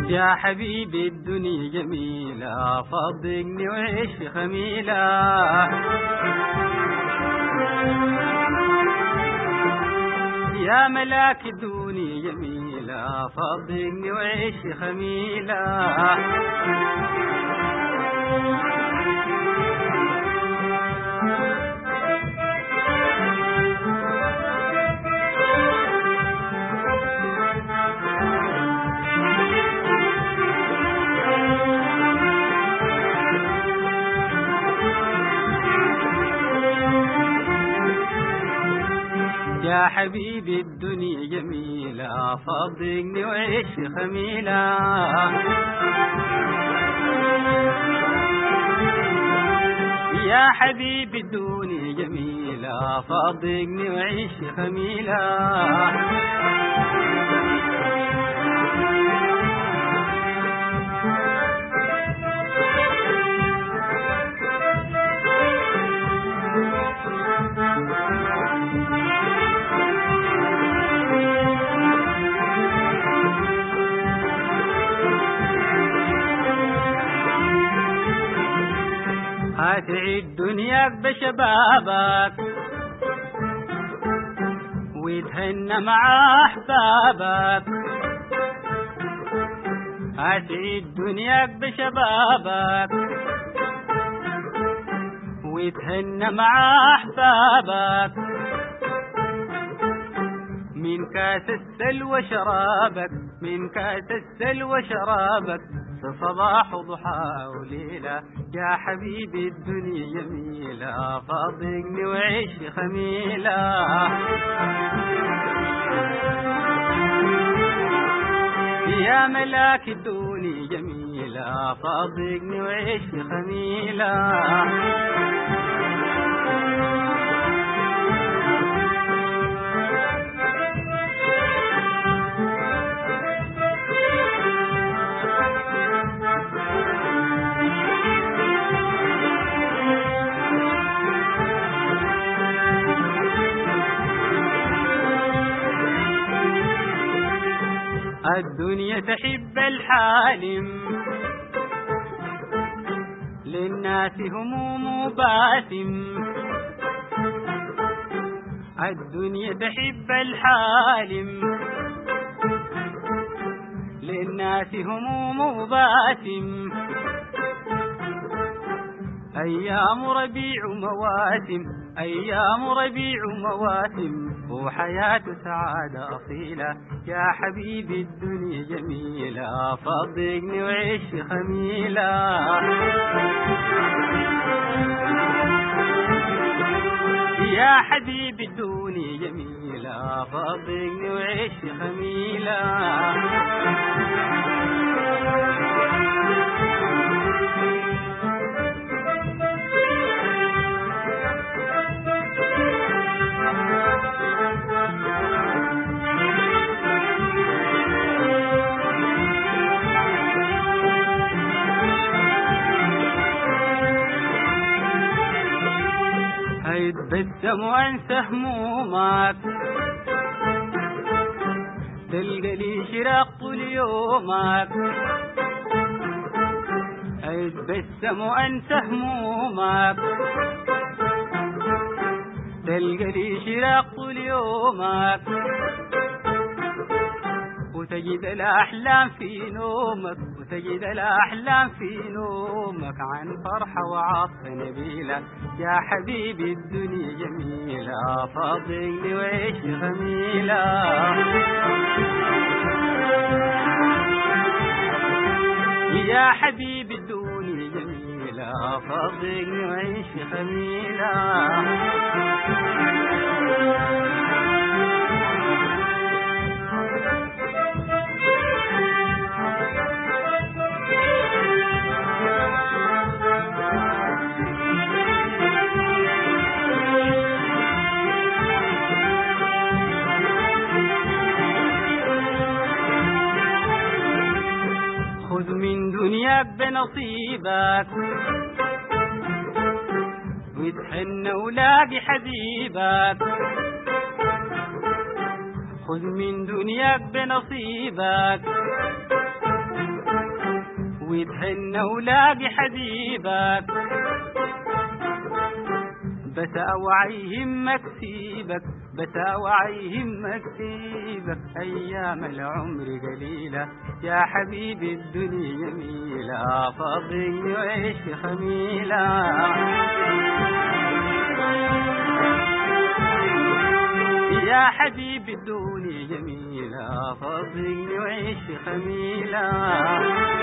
يا حبيبي الدنيا جميلة فضقني وعيش في خميلة يا ملاك الدنيا جميلة فضقني وعيش في خميلة يا حبيبي الدنيا جميلة فضقني وعيش في خميلة يا حبيبي الدنيا جميلة فضقني وعيش في خميلة هتعيد دنياك بشبابك ويتهنى مع احبابك هتعيد دنياك بشبابك ويتهنى مع احبابك من كاس السلوى شرابك من كاس السلوى شرابك في صباح وضحى وليلة يا حبيبي الدنيا جميلة فاضقني وعيش في خميلة يا ملاك الدنيا جميلة فاضقني وعيش في خميلة الدنيا تحب الحالم للناس هموم باسم الدنيا تحب الحالم للناس هموم باسم أيام ربيع مواسم أيام ربيع مواسم وحياة سعادة أصيلة يا حبيبي الدنيا جميلة فضقني وعيش في خميلة يا حبيبي الدنيا جميلة فضقني وعيش في خميلة هيتبسم وانسى همومك تلقى لي شراق طول يومك هيتبسم وانسى همومك تلقى لي شراق طول يومك وتجد الأحلام في نومك وتجد الأحلام في نومك عن فرحة وعطف نبيلة يا حبيبي الدنيا جميلة فاضلي وعيش غميلة يا حبيبي الدنيا جميلة فاضلي وعيش خميلة خذ من دنياك بنصيبك وتحن ولاقي حبيبك خذ من دنياك بنصيبك وتحن ولاقي حبيبك بتاوعي همك سيبك بتاوعي همك سيبك ايام العمر قليله يا حبيبي الدنيا جميله فاضيني وعيش في خميله يا حبيبي الدنيا جميلة فاضيني وعيش في خميلة